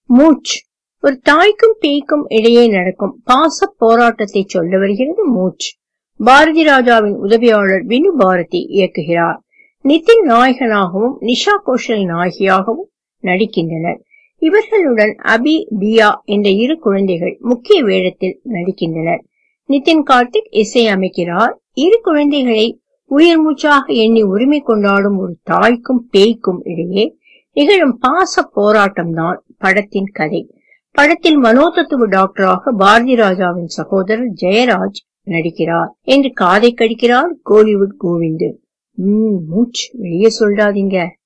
மூச் ஒரு தாய்க்கும் பேய்க்கும் இடையே நடக்கும் பாச போராட்டத்தை சொல்ல வருகிறது மூச் பாரதி ராஜாவின் உதவியாளர் வினு பாரதி இயக்குகிறார் நிதின் நாயகனாகவும் நிஷா கோஷல் நாயகியாகவும் நடிக்கின்றனர் இவர்களுடன் அபி பியா என்ற இரு குழந்தைகள் முக்கிய வேடத்தில் நடிக்கின்றனர் நிதின் கார்த்திக் இசை அமைக்கிறார் இரு குழந்தைகளை உயிர் மூச்சாக எண்ணி உரிமை கொண்டாடும் ஒரு தாய்க்கும் பேய்க்கும் இடையே நிகழும் பாச போராட்டம் தான் படத்தின் கதை படத்தில் மனோதத்துவ டாக்டராக பாரதி ராஜாவின் சகோதரர் ஜெயராஜ் நடிக்கிறார் என்று காதை கடிக்கிறார் கோலிவுட் கோவிந்து உம் மூச் வெளியே சொல்லாதீங்க